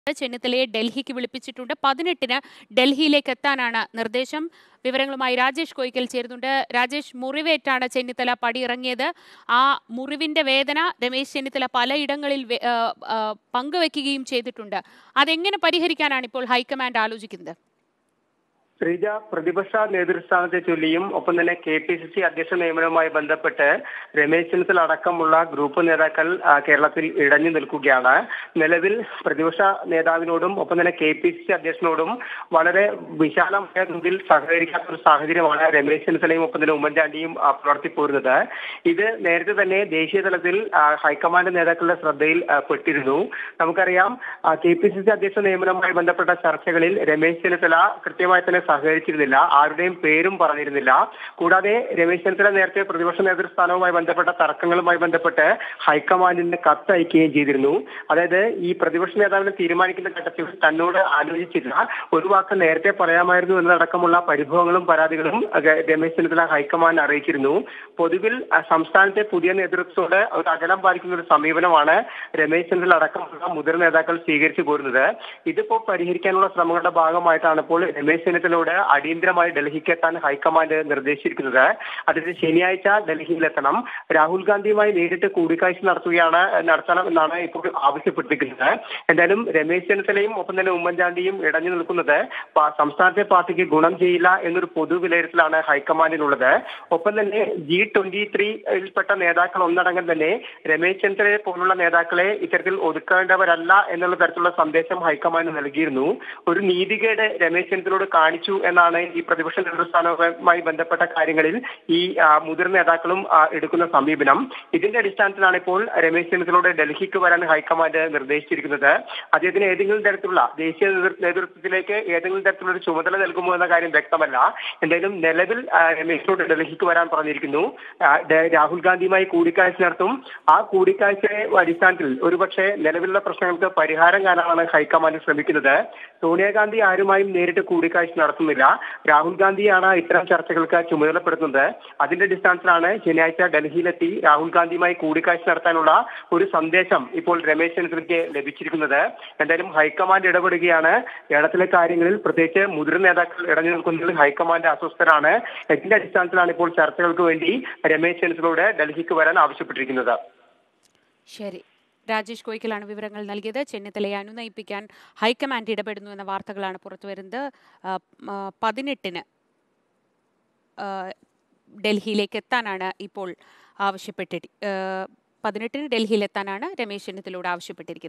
ചെന്നിത്തലയെ ഡൽഹിക്ക് വിളിപ്പിച്ചിട്ടുണ്ട് പതിനെട്ടിന് ഡൽഹിയിലേക്ക് എത്താനാണ് നിർദ്ദേശം വിവരങ്ങളുമായി രാജേഷ് കോയിക്കൽ ചേരുന്നുണ്ട് രാജേഷ് മുറിവേറ്റാണ് ചെന്നിത്തല പടിയിറങ്ങിയത് ആ മുറിവിന്റെ വേദന രമേശ് ചെന്നിത്തല പലയിടങ്ങളിൽ വെ- ആ, ആ, പങ്കുവെക്കുകയും ചെയ്തിട്ടുണ്ട് അതെങ്ങനെ പരിഹരിക്കാനാണ് ഇപ്പോൾ ഹൈക്കമാൻഡ് ആലോചിക്കുന്നത് ശ്രീജ പ്രതിപക്ഷ നേതൃസ്ഥാനത്തെ ചൊല്ലിയും ഒപ്പം തന്നെ കെ പി സി സി അധ്യക്ഷ നിയമനവുമായി ബന്ധപ്പെട്ട് രമേശ് ചെന്നിത്തല അടക്കമുള്ള ഗ്രൂപ്പ് നേതാക്കൾ ആ, കേരളത്തിൽ ഇടഞ്ഞു നിൽക്കുകയാണ് നിലവിൽ പ്രതിപക്ഷ നേതാവിനോടും ഒപ്പം തന്നെ കെ പി സി സി അധ്യക്ഷനോടും വളരെ വിശാലമായ തോതിൽ സഹകരിക്കാത്ത ഒരു സാഹചര്യമാണ് രമേശ് ചെന്നിത്തലയും ഒപ്പം തന്നെ ഉമ്മൻചാണ്ടിയും ആ, പുലർത്തിപ്പോരുന്നത് ഇത് നേരത്തെ തന്നെ ദേശീയ തലത്തിൽ ആ, ഹൈക്കമാൻഡ് നേതാക്കളുടെ ശ്രദ്ധയിൽ ആ, പെട്ടിരുന്നു നമുക്കറിയാം കെ പി സി സി അധ്യക്ഷ നിയമനവുമായി ബന്ധപ്പെട്ട ചർച്ചകളിൽ രമേശ് ചെന്നിത്തല കൃത്യമായി തന്നെ സഹകരിച്ചിരുന്നില്ല ആരുടെയും പേരും പറഞ്ഞിരുന്നില്ല കൂടാതെ രമേശ് ചെന്നിത്തല നേരത്തെ പ്രതിപക്ഷ നേതൃസ്ഥാനവുമായി ബന്ധപ്പെട്ട തർക്കങ്ങളുമായി ബന്ധപ്പെട്ട് ഹൈക്കമാൻഡിന് കത്ത് അയക്കുകയും ചെയ്തിരുന്നു അതായത് ഈ പ്രതിപക്ഷ നേതാവിനെ തീരുമാനിക്കുന്ന ഘട്ടത്തിൽ തന്നോട് ആലോചിച്ചില്ല ഒരു വാക്ക് നേരത്തെ പറയാമായിരുന്നു എന്നതടക്കമുള്ള പരിഭവങ്ങളും പരാതികളും അഹ് രമേശ് ചെന്നിത്തല ഹൈക്കമാൻഡ് അറിയിച്ചിരുന്നു പൊതുവിൽ അഹ് സംസ്ഥാനത്തെ പുതിയ നേതൃത്വത്തോട് ഒരു അകലം പാലിക്കുന്ന ഒരു സമീപനമാണ് രമേശ് ചെന്നിത്തല അടക്കമുള്ള മുതിർന്ന നേതാക്കൾ സ്വീകരിച്ചു പോരുന്നത് ഇതിപ്പോ പരിഹരിക്കാനുള്ള ശ്രമങ്ങളുടെ ഭാഗമായിട്ടാണ് ഇപ്പോൾ രമേശ് ചെന്നിത്തലയോട് അടിയന്തരമായി ഡൽഹിക്ക് എത്താൻ ഹൈക്കമാൻഡ് നിർദ്ദേശിച്ചിരിക്കുന്നത് അതിന് ശനിയാഴ്ച ഡൽഹിയിലെത്തണം രാഹുൽ ഗാന്ധിയുമായി നേരിട്ട് കൂടിക്കാഴ്ച നടത്തുകയാണ് നടത്തണം എന്നാണ് ഇപ്പോൾ ആവശ്യപ്പെട്ടിരിക്കുന്നത് എന്തായാലും രമേശ് ചെന്നിത്തലയും ഒപ്പം തന്നെ ഉമ്മൻചാണ്ടിയും ഇടഞ്ഞു നിൽക്കുന്നത് പ- സംസ്ഥാനത്തെ പാർട്ടിക്ക് ഗുണം ചെയ്യില്ല എന്നൊരു പൊതു വിലയിരുത്തലാണ് ഹൈക്കമാൻഡിനുള്ളത് ഒപ്പം തന്നെ ജി ട്വന്റി ത്രീയിൽപ്പെട്ട നേതാക്കൾ ഒന്നടങ്കം തന്നെ രമേശ് ചെന്നിത്തലയെ പോലുള്ള നേതാക്കളെ ഇത്തരത്തിൽ ഒതുക്കേണ്ടവരല്ല എന്നുള്ള തരത്തിലുള്ള സന്ദേശം ഹൈക്കമാൻഡ് നൽകിയിരുന്നു ഒരു നീതികേട് രമേശ് ചെന്നിത്തലയോട് കാണിച്ചു എന്നാണ് ഈ പ്രതിപക്ഷ നേതൃസ്ഥാനവുമായി ബന്ധപ്പെട്ട കാര്യങ്ങളിൽ ഈ ആ, മുതിർന്ന നേതാക്കളും ആ, എടുക്കുന്ന സമീപനം ഇതിന്റെ അടിസ്ഥാനത്തിലാണ് ഇപ്പോൾ രമേശ് ചെന്നിത്തലയോട് ഡൽഹിക്ക് വരാൻ ഹൈക്കമാൻഡ് നിർദ്ദേശിച്ചിരിക്കുന്നത് അദ്ദേഹത്തിന് ഏതെങ്കിലും തരത്തിലുള്ള ദേശീയ നേതൃ- നേതൃത്വത്തിലേക്ക് ഏതെങ്കിലും തരത്തിലുള്ള ഒരു ചുമതല നൽകുമോ എന്ന കാര്യം വ്യക്തമല്ല എന്തായാലും നിലവിൽ ആ, രമേശിനോട് ഡൽഹിക്ക് വരാൻ പറഞ്ഞിരിക്കുന്നു ആ, ഡ- രാഹുൽ ഗാന്ധിയുമായി കൂടിക്കാഴ്ച നടത്തും ആ കൂടിക്കാഴ്ചയുടെ അടിസ്ഥാനത്തിൽ ഒരുപക്ഷെ നിലവിലുള്ള പ്രശ്നങ്ങൾക്ക് പരിഹാരം കാണാനാണ് ഹൈക്കമാൻഡ് ശ്രമിക്കുന്നത് സോണിയാഗാന്ധി ആരുമായും നേരിട്ട് കൂടിക്കാഴ്ച നടത്തുന്നില്ല രാഹുൽ ഗാന്ധിയാണ് ഇത്തരം ചർച്ചകൾക്ക് ചുമതലപ്പെടുത്തുന്നത് അതിന്റെ അടിസ്ഥാനത്തിലാണ് ശനിയാഴ്ച ഡൽഹിയിലെത്തി രാഹുൽ ഗാന്ധിയുമായി കൂടിക്കാഴ്ച നടത്താനുള്ള ഒരു സന്ദേശം ഇപ്പോൾ രമേശ് ചെന്നിത്തലയ്ക്ക് ലഭിച്ചിരിക്കുന്നത് എന്തായാലും ഹൈക്കമാൻഡ് ഇടപെടുകയാണ് കേരളത്തിലെ കാര്യങ്ങളിൽ പ്രത്യേകിച്ച് മുതിർന്ന നേതാക്കൾ ഇടഞ്ഞു നിൽക്കുന്നതിൽ ഹൈക്കമാൻഡ് അസ്വസ്ഥരാണ് ഇതിന്റെ അടിസ്ഥാനത്തിലാണ് ഇപ്പോൾ ചർച്ചകൾക്ക് വേണ്ടി രമേശ് ചെന്നിത്തലയോട് ഡൽഹിക്ക് വരാൻ ആവശ്യപ്പെട്ടിരിക്കുന്നത് ശരി രാജേഷ് കോയിക്കലാണ് വിവരങ്ങൾ നൽകിയത് ചെന്നിത്തലയെ അനുനയിപ്പിക്കാൻ ഹൈക്കമാൻഡ് ഇടപെടുന്നു എന്ന വാർത്തകളാണ് പുറത്തുവരുന്നത് ആ, ആ, പതിനെട്ടിന് ആ, ഡൽഹിയിലേക്ക് എത്താനാണ് ഇപ്പോൾ ആവശ്യപ്പെട്ടി പതിനെട്ടിന് ഡൽഹിയിലെത്താനാണ് രമേശ് ചെന്നിത്തലയോട് ആവശ്യപ്പെട്ടിരിക്കുന്നത്